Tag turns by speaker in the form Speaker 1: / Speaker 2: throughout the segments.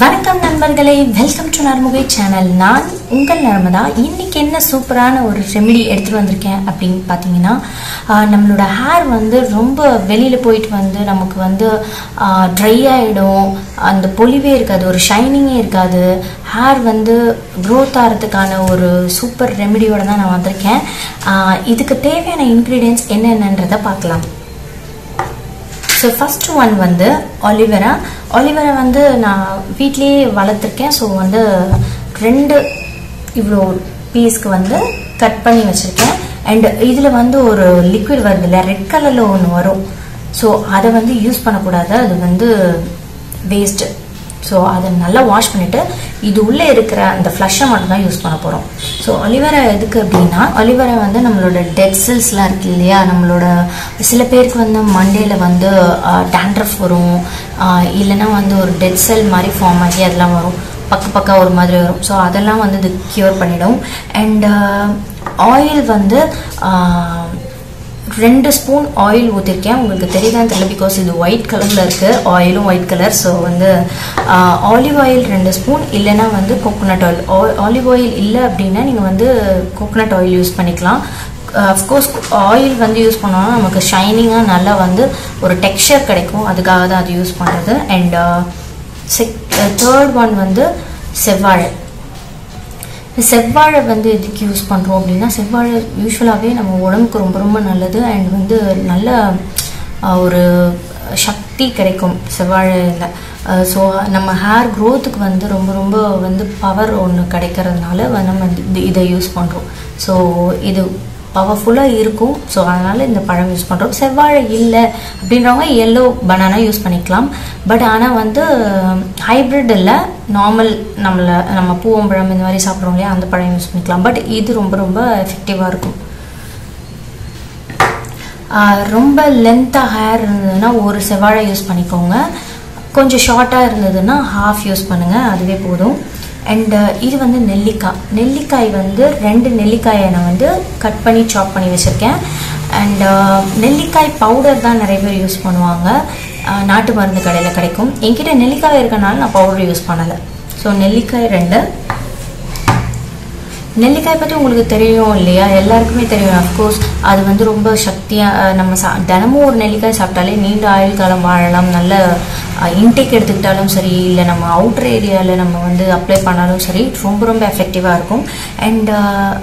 Speaker 1: வணக்கம் நண்பர்களே welcome to நர்முகை channel நான் உங்கள் நர்மதா இன்னைக்கு என்ன சூப்பரான ஒரு ரெமெடி எடுத்துகிட்டு வந்திருக்கேன் அப்படின்னு பார்த்தீங்கன்னா ஆஹ், நம்மளோட ஹேர் வந்து ரொம்ப வெளியில் போயிட்டு வந்து நமக்கு வந்து ட்ரை ஆகிடும் அந்த பொலிவே இருக்காது ஒரு ஷைனிங்கே இருக்காது ஹேர் வந்து க்ரோத் ஆகிறதுக்கான ஒரு சூப்பர் ரெமெடியோட தான் நான் வந்திருக்கேன் ஆஹ், இதுக்கு தேவையான இன்க்ரீடியன்ஸ் என்னென்னன்றதை பார்க்கலாம் ஸோ ஃபர்ஸ்ட் ஒன் வந்து ஒலிவரா ஒலிவரா வந்து நான் வீட்லேயே வளர்த்துருக்கேன் ஸோ வந்து ரெண்டு இவ்வளோ பீஸ்க்கு வந்து கட் பண்ணி வச்சுருக்கேன் அண்ட் இதில் வந்து ஒரு லிக்விட் வருது இல்லை ரெட் கலரில் ஒன்று வரும் ஸோ அதை வந்து யூஸ் பண்ணக்கூடாது அது வந்து வேஸ்ட்டு ஸோ அதை நல்லா வாஷ் பண்ணிவிட்டு இது உள்ளே இருக்கிற அந்த ஃப்ளஷை மட்டும் தான் யூஸ் பண்ண போகிறோம் ஸோ ஒலிவரா எதுக்கு அப்படின்னா ஒலிவரா வந்து நம்மளோட டெட் செல்ஸ்லாம் இருக்கு இல்லையா நம்மளோட சில பேருக்கு வந்து மண்டேல வந்து டேண்ட்ரஃப் வரும் ஆஹ் இல்லைன்னா வந்து ஒரு டெட் செல் மாதிரி ஃபார்ம் ஆகி அதெல்லாம் வரும் பக்க பக்கா ஒரு மாதிரி வரும் ஸோ அதெல்லாம் வந்து இது க்யூர் பண்ணிடும் அண்ட் ஆயில் வந்து ஆஹ், ரெண்டு ஸ்பூன் ஆயில் ஊற்றிருக்கேன் உங்களுக்கு தெரியுதான்னு தெரியல பிகாஸ் இது ஒயிட் கலரில் இருக்குது ஆயிலும் ஒயிட் கலர் ஸோ வந்து ஆலிவ் ஆயில் ரெண்டு ஸ்பூன் இல்லைன்னா வந்து கோகோனட் ஆயில் ஆலிவ் ஆயில் இல்லை அப்படின்னா நீங்கள் வந்து கோகோனட் ஆயில் யூஸ் பண்ணிக்கலாம் அஃப்கோர்ஸ் ஆயில் வந்து யூஸ் பண்ணோம்னா நமக்கு ஷைனிங்காக நல்லா வந்து ஒரு டெக்ஸ்சர் கிடைக்கும் அதுக்காக தான் அது யூஸ் பண்ணுறது அண்ட் செக் தேர்ட் ஒன் வந்து செவ்வாழை இந்த செவ்வாழை வந்து எதுக்கு யூஸ் பண்ணுறோம் அப்படின்னா செவ்வாழை யூஸ்வலாகவே நம்ம உடம்புக்கு ரொம்ப ரொம்ப நல்லது அண்ட் வந்து நல்ல ஆஹ், ஒரு சக்தி கிடைக்கும் செவ்வாழையில் ஸோ நம்ம ஹேர் க்ரோத்துக்கு வந்து ரொம்ப ரொம்ப வந்து பவர் ஒன்று கிடைக்கிறதுனால வந்து நம்ம இது- இதை யூஸ் பண்ணுறோம் ஸோ இது பவர்ஃபுல்லாக இருக்கும் ஸோ அதனால் இந்த பழம் யூஸ் பண்ணுறோம் செவ்வாழை இல்லை அப்படின்றவங்க எல்லோ பனானா யூஸ் பண்ணிக்கலாம் பட் ஆனால் வந்து ஹைப்ரிட் இல்லை நார்மல் நம்மளை நம்ம பூவம்பழம் இந்த மாதிரி சாப்பிட்றோம் இல்லையா அந்த பழம் யூஸ் பண்ணிக்கலாம் பட் இது ரொம்ப ரொம்ப எஃபெக்டிவாக இருக்கும் ஆஹ் ரொம்ப லென்த்தாக ஹேர் இருந்ததுன்னா ஒரு செவ்வாழை யூஸ் பண்ணிக்கோங்க கொஞ்சம் ஷார்ட்டாக இருந்ததுன்னா ஹாஃப் யூஸ் பண்ணுங்கள் அதுவே போதும் அண்ட் இது வந்து நெல்லிக்காய் நெல்லிக்காய் வந்து ரெண்டு நெல்லிக்காயை நான் வந்து கட் பண்ணி சாப் பண்ணி வச்சுருக்கேன் அண்ட் நெல்லிக்காய் பவுடர் தான் நிறைய பேர் யூஸ் பண்ணுவாங்க ஆஹ் நாட்டு மருந்து கடையில் கிடைக்கும் என்கிட்ட நெல்லிக்காய் இருக்கனால நான் பவுடர் யூஸ் பண்ணலை ஸோ நெல்லிக்காய் ரெண்டு நெல்லிக்காய் பற்றி உங்களுக்கு தெரியும் இல்லையா எல்லாருக்குமே தெரியும் அஃப்கோர்ஸ் அது வந்து ரொம்ப சக்தியாக நம்ம சா தினமும் ஒரு நெல்லிக்காய் சாப்பிட்டாலே நீண்ட ஆயுள் காலம் வாழலாம் நல்ல இன்டேக் எடுத்துக்கிட்டாலும் சரி இல்லை நம்ம அவுட்டர் ஏரியாவில் நம்ம வந்து அப்ளை பண்ணாலும் சரி ரொம்ப ரொம்ப எஃபெக்டிவாக இருக்கும் அண்ட்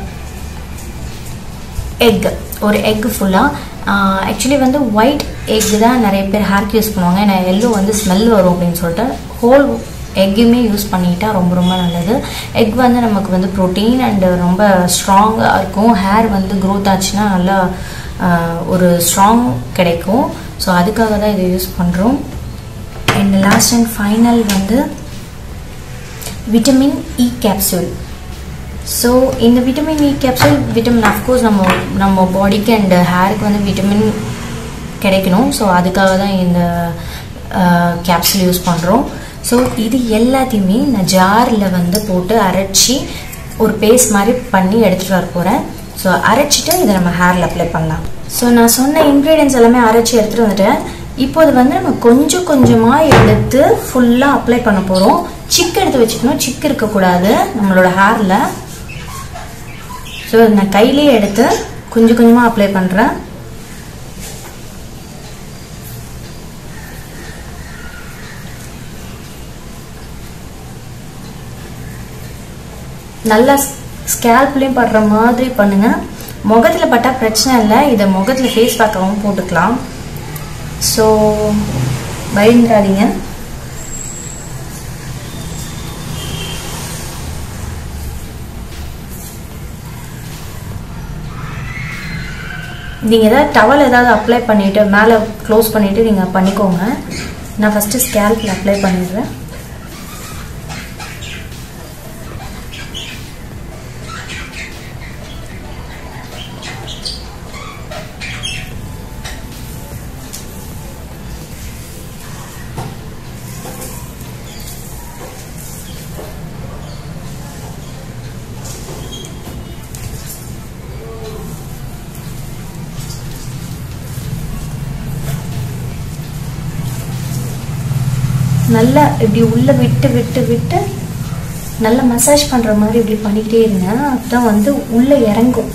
Speaker 1: எக் ஒரு எக் ஃபுல்லாக ஆக்சுவலி வந்து ஒயிட் எக் தான் நிறைய பேர் ஹேர்க்கு யூஸ் பண்ணுவாங்க ஏன்னா எல்லோ வந்து ஸ்மெல் வரும் அப்படின்னு சொல்லிட்டு ஹோல் எக்கையுமே யூஸ் பண்ணிட்டா ரொம்ப ரொம்ப நல்லது எக் வந்து நமக்கு வந்து ப்ரோட்டீன் அண்ட் ரொம்ப ஸ்ட்ராங்காக இருக்கும் ஹேர் வந்து க்ரோத் ஆச்சுன்னா நல்லா ஆஹ், ஒரு ஸ்ட்ராங் கிடைக்கும் ஸோ அதுக்காக தான் இதை யூஸ் பண்ணுறோம் அண்ட் லாஸ்ட் அண்ட் ஃபைனல் வந்து விட்டமின் இ கேப்சூல் ஸோ இந்த vitamin E capsule vitamin of course நம்ம நம்ம பாடிக்கு அண்ட் ஹேருக்கு வந்து விட்டமின் கிடைக்கணும் ஸோ அதுக்காக தான் இந்த கேப்சூல் யூஸ் பண்ணுறோம் ஸோ இது எல்லாத்தையுமே நான் ஜாரில் வந்து போட்டு அரைச்சி ஒரு பேஸ்ட் மாதிரி பண்ணி எடுத்துகிட்டு வர போகிறேன் ஸோ அரைச்சிட்டு இதை நம்ம ஹேரில் அப்ளை பண்ணலாம் ஸோ நான் சொன்ன இன்க்ரீடியன்ஸ் எல்லாமே அரைச்சி எடுத்துகிட்டு வந்துட்டேன் இப்போது வந்து நம்ம கொஞ்சம் கொஞ்சமாக எடுத்து ஃபுல்லாக அப்ளை பண்ண போகிறோம் சிக்கு எடுத்து வச்சுக்கணும் சிக்கு இருக்கக்கூடாது நம்மளோட ஹேரில் ஸோ நான் கையிலேயே எடுத்து கொஞ்சம் கொஞ்சமாக அப்ளை பண்ணுறேன் நல்லா ஸ்கேல்ப்லேயும் படுற மாதிரி பண்ணுங்க முகத்தில் பட்டால் பிரச்சனை இல்லை இதை முகத்தில் ஃபேஸ் பேக்காகவும் போட்டுக்கலாம் ஸோ பயந்துடாதீங்க நீங்கள் ஏதாவது டவல் ஏதாவது அப்ளை பண்ணிவிட்டு மேலே க்ளோஸ் பண்ணிவிட்டு நீங்கள் பண்ணிக்கோங்க நான் ஃபஸ்ட்டு ஸ்கேல்பில் அப்ளை பண்ணிடுறேன் நல்லா இப்படி உள்ளே விட்டு விட்டு விட்டு நல்லா மசாஜ் பண்ணுற மாதிரி இப்படி பண்ணிக்கிட்டே இருங்க அப்பதான் வந்து உள்ளே இறங்கும்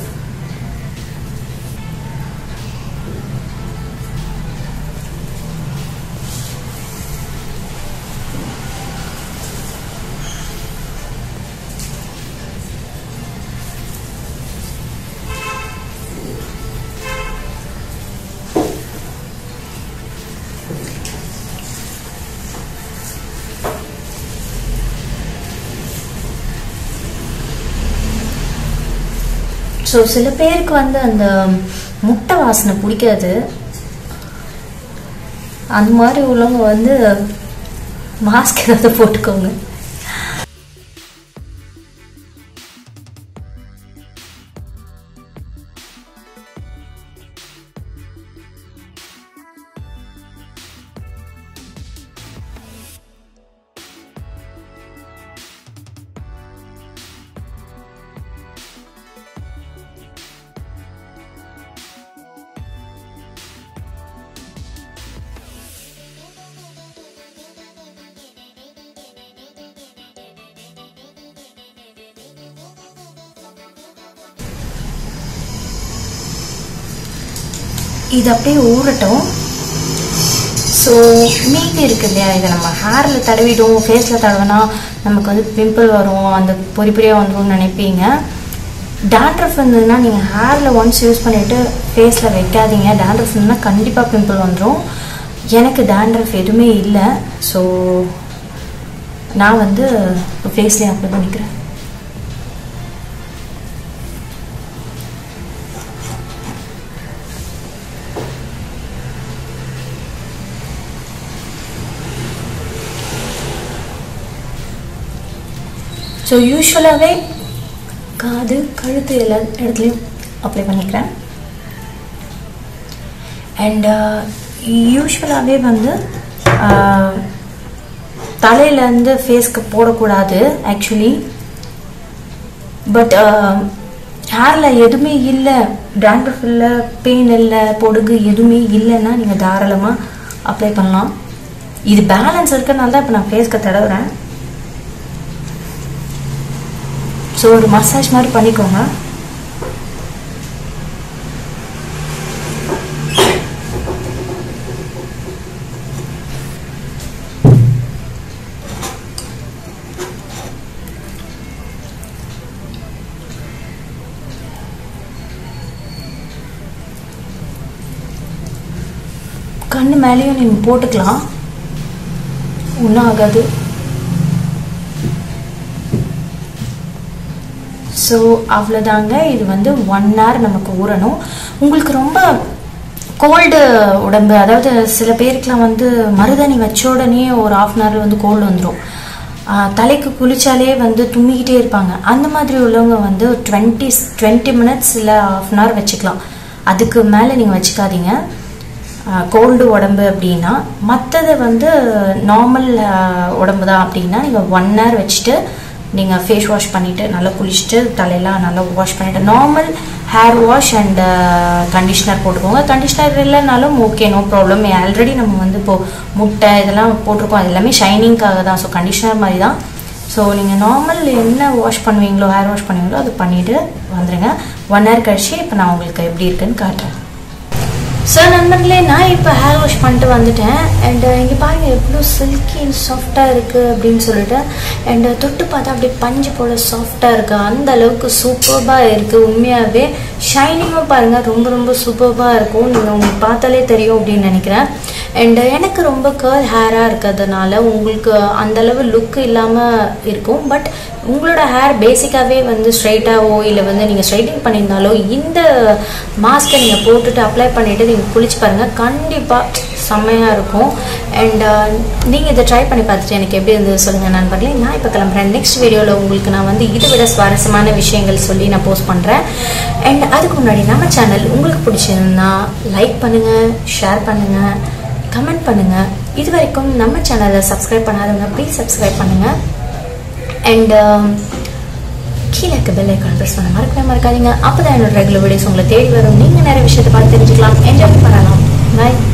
Speaker 1: ஸோ சில பேருக்கு வந்து அந்த முட்டை வாசனை பிடிக்காது அந்த மாதிரி உள்ளவங்க வந்து மாஸ்க் ஏதாவது போட்டுக்கோங்க இது அப்படியே ஊறட்டும் ஸோ மீதி இருக்கு இல்லையா இதை நம்ம ஹேரில் தடவிடும் ஃபேஸில் தடவினா நமக்கு வந்து பிம்பிள் வரும் அந்த பொறி பொறியாக வந்துரும்னு நினைப்பீங்க டேண்ட்ரஃப் இருந்ததுன்னா நீங்கள் ஹேரில் ஒன்ஸ் யூஸ் பண்ணிவிட்டு ஃபேஸில் வைக்காதீங்க டேண்ட்ரஃப் இருந்ததுன்னா கண்டிப்பாக பிம்பிள் வந்துடும் எனக்கு டேண்ட்ரஃப் எதுவுமே இல்லை ஸோ நான் வந்து ஃபேஸ்லேயே அப்ளை பண்ணிக்கிறேன் ஸோ யூஸ்வலாகவே காது கழுத்து எல்லா இடத்துலையும் அப்ளை பண்ணிக்கிறேன் அண்ட் யூஸ்வலாகவே வந்து தலையிலேருந்து ஃபேஸ்க்கு போடக்கூடாது ஆக்சுவலி பட் ஹேரில் எதுவுமே இல்லை டேண்ட்ரஃப் இல்லை பெயின் இல்லை பொடுகு எதுவுமே இல்லைன்னா நீங்கள் தாராளமாக அப்ளை பண்ணலாம் இது பேலன்ஸ் இருக்கிறனால தான் இப்போ நான் ஃபேஸ்க்கு தடவுறேன் ஸோ ஒரு மசாஜ் மாதிரி பண்ணிக்கோங்க கண்ணு மேலேயும் நீங்கள் போட்டுக்கலாம் ஒன்றும் ஆகாது ஸோ அவ்வளோதாங்க இது வந்து ஒன் ஹவர் நமக்கு ஊறணும் உங்களுக்கு ரொம்ப கோல்டு உடம்பு அதாவது சில பேருக்குலாம் வந்து மருதாணி வச்ச உடனே ஒரு ஆஃப் அன் ஹவர் வந்து கோல்டு வந்துடும் தலைக்கு குளிச்சாலே வந்து தும்மிக்கிட்டே இருப்பாங்க அந்த மாதிரி உள்ளவங்க வந்து டுவெண்ட்டி டுவெண்ட்டி மினிட்ஸ் இல்லை ஆஃப் அன் ஹவர் வச்சுக்கலாம் அதுக்கு மேலே நீங்கள் வச்சுக்காதீங்க கோல்டு உடம்பு அப்படின்னா மற்றது வந்து நார்மல் உடம்பு தான் அப்படின்னா நீங்கள் ஒன் ஹவர் வச்சுட்டு நீங்கள் ஃபேஸ் வாஷ் பண்ணிவிட்டு நல்லா குளிச்சுட்டு தலையெல்லாம் நல்லா வாஷ் பண்ணிவிட்டு normal hair wash and conditioner போட்டுக்கோங்க கண்டிஷ்னர் இல்லைனாலும் ஓகே நோ ப்ராப்ளம் ஆல்ரெடி நம்ம வந்து இப்போது முட்டை இதெல்லாம் போட்டிருக்கோம் அது எல்லாமே ஷைனிங்காக தான் ஸோ கண்டிஷ்னர் மாதிரி தான் ஸோ நீங்கள் நார்மல் என்ன வாஷ் பண்ணுவீங்களோ ஹேர் வாஷ் பண்ணுவீங்களோ அது பண்ணிவிட்டு வந்துடுங்க ஒன் ஹவர் கழிச்சு இப்போ நான் உங்களுக்கு எப்படி இருக்குன்னு காட்டுறேன் சார் நண்பர்களே நான் இப்போ ஹேர் வாஷ் பண்ணிட்டு வந்துட்டேன் அண்ட் இங்கே பாருங்கள் எவ்வளோ சில்கி சாஃப்டாக இருக்குது அப்படின்னு சொல்லிட்டு அண்ட் தொட்டு பார்த்தா அப்படியே பஞ்சு போல சாஃப்டாக இருக்குது அந்த அளவுக்கு சூப்பர்பாக இருக்குது உண்மையாகவே ஷைனிங்கும் பாருங்கள் ரொம்ப ரொம்ப சூப்பர்பாக இருக்கும் நீங்கள் உங்களுக்கு பார்த்தாலே தெரியும் அப்படின்னு நினைக்கிறேன் அண்ட் எனக்கு ரொம்ப கேர்ள் ஹேராக இருக்கிறதுனால உங்களுக்கு அந்தளவு லுக் இல்லாமல் இருக்கும் பட் உங்களோட ஹேர் பேசிக்காகவே வந்து ஸ்ட்ரைட்டாகவோ இல்லை வந்து நீங்கள் ஸ்ட்ரைட்டிங் பண்ணியிருந்தாலோ இந்த மாஸ்க்கை நீங்கள் போட்டுட்டு அப்ளை பண்ணிவிட்டு நீங்கள் குளிச்சு பாருங்கள் கண்டிப்பாக செம்மையாக இருக்கும் அண்ட் நீங்கள் இதை ட்ரை பண்ணி பார்த்துட்டு எனக்கு எப்படி இருந்தது சொல்லுங்கள் நண்பர்களே நான் இப்போ கிளம்புறேன் நெக்ஸ்ட் வீடியோவில் உங்களுக்கு நான் வந்து இதை விட சுவாரஸ்யமான விஷயங்கள் சொல்லி நான் போஸ்ட் பண்ணுறேன் அண்ட் அதுக்கு முன்னாடி நம்ம சேனல் உங்களுக்கு பிடிச்சிருந்தா லைக் பண்ணுங்கள் ஷேர் பண்ணுங்கள் கமெண்ட் பண்ணுங்கள் இது வரைக்கும் நம்ம சேனலை சப்ஸ்கிரைப் பண்ணாதவங்க ப்ளீஸ் சப்ஸ்கிரைப் பண்ணுங்கள் அண்ட் கீழே இருக்க பெல் ஐக்கான் ப்ரெஸ் பண்ண மறக்கவே மறக்காதீங்க அப்போ தான் என்னோட ரெகுலர் வீடியோஸ் உங்களை தேடி வரும் நீங்கள் நிறைய விஷயத்தை பார்த்து தெரிஞ்சுக்கலாம் என்ஜாய் பண்ணலாம் பாய்